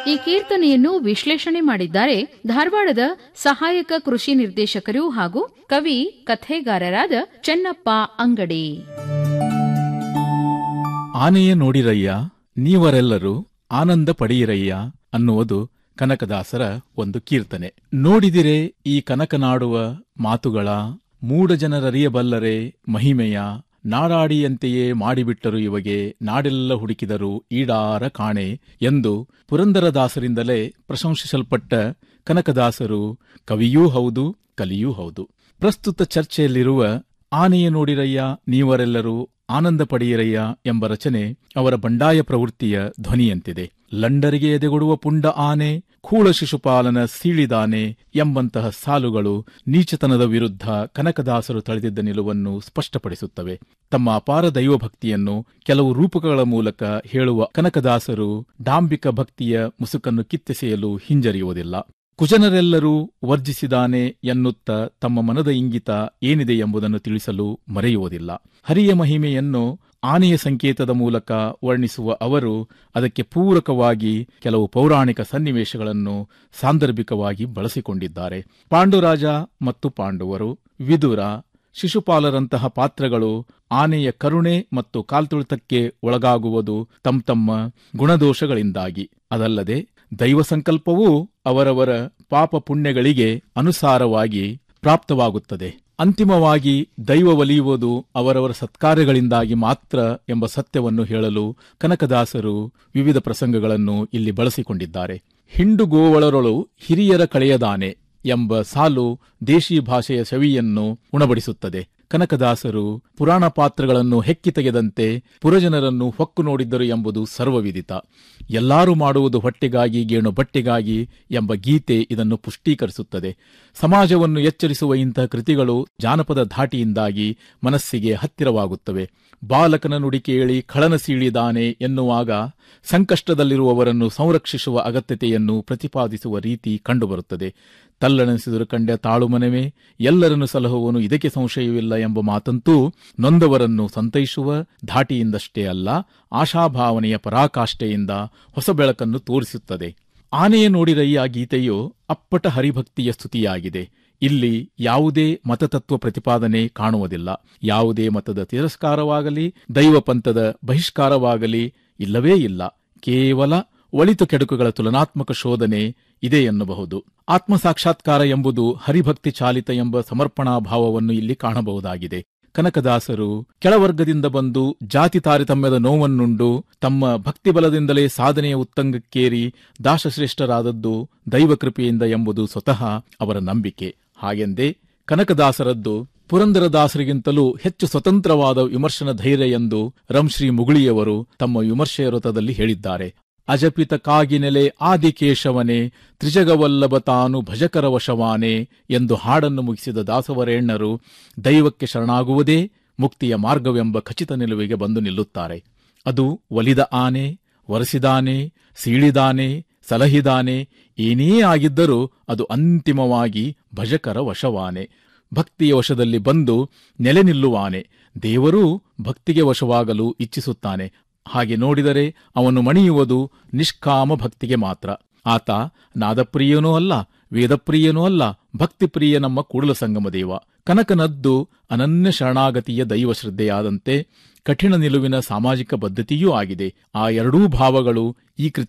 ಈ ಕೀರ್ತನೆಯನ್ನು ವಿಶ್ಲೇಷಣೆ ಮಾಡಿದ್ದಾರೆ ಧಾರವಾಡದ ಸಹಾಯಕ ಕೃಷಿ ನಿರ್ದೇಶಕರು ಹಾಗೂ ಕವಿ ಕಥೆಗಾರರಾದ ಚೆನ್ನಪ್ಪ ಅಂಗಡಿ ಆನೆಯ ನೋಡಿರಯ್ಯ ನೀವರೆಲ್ಲರೂ ಆನಂದ ಪಡೆಯಿರಯ್ಯ ಅನ್ನುವುದು ಕನಕದಾಸರ ಒಂದು ಕೀರ್ತನೆ ನೋಡಿದಿರೆ ಈ ಕನಕನಾಡುವ ಮಾತುಗಳ ಮೂಢ ಜನರರಿಯಬಲ್ಲರೆ ಮಹಿಮೆಯ ನಾಡಾಡಿಯಂತೆಯೇ ಮಾಡಿಬಿಟ್ಟರು ಇವಗೆ ನಾಡೆಲ್ಲ ಹುಡುಕಿದರು ಈಡಾರ ಕಾಣೆ ಎಂದು ಪುರಂದರದಾಸರಿಂದಲೇ ಪ್ರಶಂಸಿಸಲ್ಪಟ್ಟ ಕನಕದಾಸರು ಕವಿಯೂ ಹೌದು ಕಲಿಯೂ ಹೌದು ಪ್ರಸ್ತುತ ಚರ್ಚೆಯಲ್ಲಿರುವ ಆನೆಯ ನೋಡಿರಯ್ಯ ನೀವರೆಲ್ಲರೂ ಆನಂದ ಪಡೆಯಿರಯ್ಯ ಎಂಬ ರಚನೆ ಅವರ ಬಂಡಾಯ ಪ್ರವೃತ್ತಿಯ ಧ್ವನಿಯಂತಿದೆ ಲಂಡರಿಗೆ ಎದೆಗೊಡುವ ಪುಂಡ ಆನೆ ಕೂಳ ಶಿಶುಪಾಲನ ಸೀಳಿದಾನೆ ಎಂಬಂತಹ ಸಾಲುಗಳು ನೀಚತನದ ವಿರುದ್ಧ ಕನಕದಾಸರು ತಳೆದಿದ್ದ ನಿಲುವನ್ನು ಸ್ಪಷ್ಟಪಡಿಸುತ್ತವೆ ತಮ್ಮ ಅಪಾರ ದೈವಭಕ್ತಿಯನ್ನು ಕೆಲವು ರೂಪಕಗಳ ಮೂಲಕ ಹೇಳುವ ಕನಕದಾಸರು ಡಾಂಬಿಕ ಭಕ್ತಿಯ ಮುಸುಕನ್ನು ಕಿತ್ತೆಸೆಯಲು ಹಿಂಜರಿಯುವುದಿಲ್ಲ ಕುಜನರೆಲ್ಲರೂ ವರ್ಜಿಸಿದಾನೆ ಎನ್ನುತ್ತ ತಮ್ಮ ಮನದ ಇಂಗಿತ ಏನಿದೆ ಎಂಬುದನ್ನು ತಿಳಿಸಲು ಮರೆಯುವುದಿಲ್ಲ ಹರಿಯ ಮಹಿಮೆಯನ್ನು ಆನೆಯ ಸಂಕೇತದ ಮೂಲಕ ವರ್ಣಿಸುವ ಅವರು ಅದಕ್ಕೆ ಪೂರಕವಾಗಿ ಕೆಲವು ಪೌರಾಣಿಕ ಸನ್ನಿವೇಶಗಳನ್ನು ಸಾಂದರ್ಭಿಕವಾಗಿ ಬಳಸಿಕೊಂಡಿದ್ದಾರೆ ಪಾಂಡುರಾಜ ಮತ್ತು ಪಾಂಡವರು ವಿದುರ ಶಿಶುಪಾಲರಂತಹ ಪಾತ್ರಗಳು ಆನೆಯ ಕರುಣೆ ಮತ್ತು ಕಾಲ್ತುಳಿತಕ್ಕೆ ಒಳಗಾಗುವುದು ತಮ್ಮ ತಮ್ಮ ಗುಣದೋಷಗಳಿಂದಾಗಿ ಅದಲ್ಲದೆ ದೈವ ಸಂಕಲ್ಪವೂ ಅವರವರ ಪಾಪ ಪುಣ್ಯಗಳಿಗೆ ಅನುಸಾರವಾಗಿ ಪ್ರಾಪ್ತವಾಗುತ್ತದೆ ಅಂತಿಮವಾಗಿ ದೈವ ಒಲಿಯುವುದು ಅವರವರ ಸತ್ಕಾರ್ಯಗಳಿಂದಾಗಿ ಮಾತ್ರ ಎಂಬ ಸತ್ಯವನ್ನು ಹೇಳಲು ಕನಕದಾಸರು ವಿವಿಧ ಪ್ರಸಂಗಗಳನ್ನು ಇಲ್ಲಿ ಬಳಸಿಕೊಂಡಿದ್ದಾರೆ ಹಿಂಡು ಗೋವಳರೊಳು ಹಿರಿಯರ ಕಳೆಯದಾನೆ ಎಂಬ ಸಾಲು ದೇಶಿ ಭಾಷೆಯ ಸವಿಯನ್ನು ಉಣಬಡಿಸುತ್ತದೆ ಕನಕದಾಸರು ಪುರಾಣ ಪಾತ್ರಗಳನ್ನು ಹೆಕ್ಕಿ ತೆಗೆದಂತೆ ಪುರಜನರನ್ನು ಹೊಕ್ಕು ನೋಡಿದ್ದರು ಎಂಬುದು ಸರ್ವವಿದಿತ ಎಲ್ಲರೂ ಮಾಡುವುದು ಹೊಟ್ಟೆಗಾಗಿ ಗೇಣು ಬಟ್ಟೆಗಾಗಿ ಎಂಬ ಗೀತೆ ಇದನ್ನು ಪುಷ್ಟೀಕರಿಸುತ್ತದೆ ಸಮಾಜವನ್ನು ಎಚ್ಚರಿಸುವ ಇಂತಹ ಕೃತಿಗಳು ಜಾನಪದ ಧಾಟಿಯಿಂದಾಗಿ ಮನಸ್ಸಿಗೆ ಹತ್ತಿರವಾಗುತ್ತವೆ ಬಾಲಕನ ನುಡಿ ಕೇಳಿ ಖಳನ ಸೀಳಿದಾನೆ ಎನ್ನುವಾಗ ಸಂಕಷ್ಟದಲ್ಲಿರುವವರನ್ನು ಸಂರಕ್ಷಿಸುವ ಅಗತ್ಯತೆಯನ್ನು ಪ್ರತಿಪಾದಿಸುವ ರೀತಿ ಕಂಡುಬರುತ್ತದೆ ತಲ್ಲಣಿಸಿದರು ಕಂಡ ತಾಳುಮನವೇ ಎಲ್ಲರನ್ನು ಸಲಹುವನು ಇದಕ್ಕೆ ಸಂಶಯವಿಲ್ಲ ಎಂಬ ಮಾತಂತೂ ನೊಂದವರನ್ನು ಸಂತೈಸುವ ಧಾಟಿಯಿಂದಷ್ಟೇ ಅಲ್ಲ ಆಶಾಭಾವನೆಯ ಪರಾಕಾಷ್ಠೆಯಿಂದ ಹೊಸ ಬೆಳಕನ್ನು ತೋರಿಸುತ್ತದೆ ಆನೆಯ ನೋಡಿರಯ್ಯ ಗೀತೆಯು ಅಪ್ಪಟ ಹರಿಭಕ್ತಿಯ ಸ್ತುತಿಯಾಗಿದೆ ಇಲ್ಲಿ ಯಾವುದೇ ಮತತತ್ವ ಪ್ರತಿಪಾದನೆ ಕಾಣುವುದಿಲ್ಲ ಯಾವುದೇ ಮತದ ತಿರಸ್ಕಾರವಾಗಲಿ ದೈವ ಪಂಥದ ಬಹಿಷ್ಕಾರವಾಗಲಿ ಇಲ್ಲವೇ ಇಲ್ಲ ಕೇವಲ ಒಳಿತು ಕೆಡುಕುಗಳ ತುಲನಾತ್ಮಕ ಶೋಧನೆ ಇದೆ ಎನ್ನಬಹುದು ಆತ್ಮ ಸಾಕ್ಷಾತ್ಕಾರ ಎಂಬುದು ಹರಿಭಕ್ತಿ ಚಾಲಿತ ಎಂಬ ಸಮರ್ಪಣಾ ಭಾವವನ್ನು ಇಲ್ಲಿ ಕಾಣಬಹುದಾಗಿದೆ ಕನಕದಾಸರು ಕೆಳವರ್ಗದಿಂದ ಬಂದು ಜಾತಿ ತಾರತಮ್ಯದ ನೋವನ್ನುಂಡು ತಮ್ಮ ಭಕ್ತಿ ಬಲದಿಂದಲೇ ಸಾಧನೆಯ ಉತ್ತಂಗಕ್ಕೇರಿ ದಾಸಶ್ರೇಷ್ಠರಾದದ್ದು ದೈವಕೃಪೆಯಿಂದ ಎಂಬುದು ಸ್ವತಃ ಅವರ ನಂಬಿಕೆ ಹಾಗೆಂದೇ ಕನಕದಾಸರದ್ದು ಪುರಂದರದಾಸರಿಗಿಂತಲೂ ಹೆಚ್ಚು ಸ್ವತಂತ್ರವಾದ ವಿಮರ್ಶನ ಧೈರ್ಯ ಎಂದು ರಂಶ್ರೀ ಮುಗುಳಿಯವರು ತಮ್ಮ ವಿಮರ್ಶೆಯ ವೃತದಲ್ಲಿ ಹೇಳಿದ್ದಾರೆ ಅಜಪಿತ ಕಾಗಿನೆಲೆ ಆದಿಕೇಶವನೇ ತ್ರಿಜಗವಲ್ಲಭ ತಾನು ಭಜಕರ ವಶವಾನೆ ಎಂದು ಹಾಡನ್ನು ಮುಗಿಸಿದ ದಾಸವರೇಣ್ಣರು ದೈವಕ್ಕೆ ಶರಣಾಗುವುದೇ ಮುಕ್ತಿಯ ಮಾರ್ಗವೆಂಬ ಖಚಿತ ನಿಲುವಿಗೆ ಬಂದು ನಿಲ್ಲುತ್ತಾರೆ ಅದು ಒಲಿದ ಆನೆ ಒರೆಸಿದಾನೆ ಸೀಳಿದಾನೆ ಸಲಹಿದಾನೆ ಏನೇ ಆಗಿದ್ದರೂ ಅದು ಅಂತಿಮವಾಗಿ ಭಜಕರ ವಶವಾನೆ ಭಕ್ತಿಯ ವಶದಲ್ಲಿ ಬಂದು ನೆಲೆ ನಿಲ್ಲುವಾನೆ ದೇವರೂ ಭಕ್ತಿಗೆ ವಶವಾಗಲು ಇಚ್ಛಿಸುತ್ತಾನೆ ಹಾಗೆ ನೋಡಿದರೆ ಅವನು ಮಣಿಯುವುದು ನಿಷ್ಕಾಮ ಭಕ್ತಿಗೆ ಮಾತ್ರ ಆತ ನಾದಪ್ರಿಯನೂ ಅಲ್ಲ ವೇದಪ್ರಿಯನೂ ಅಲ್ಲ ಭಕ್ತಿಪ್ರಿಯ ನಮ್ಮ ಕೂಡಲ ಸಂಗಮ ದೇವ ಕನಕನದ್ದು ಅನನ್ಯ ಶರಣಾಗತಿಯ ದೈವ ಶ್ರದ್ಧೆಯಾದಂತೆ ಕಠಿಣ ನಿಲುವಿನ ಸಾಮಾಜಿಕ ಬದ್ಧತೆಯೂ ಆಗಿದೆ ಆ ಎರಡೂ ಭಾವಗಳು ಈ ಕೃತಿ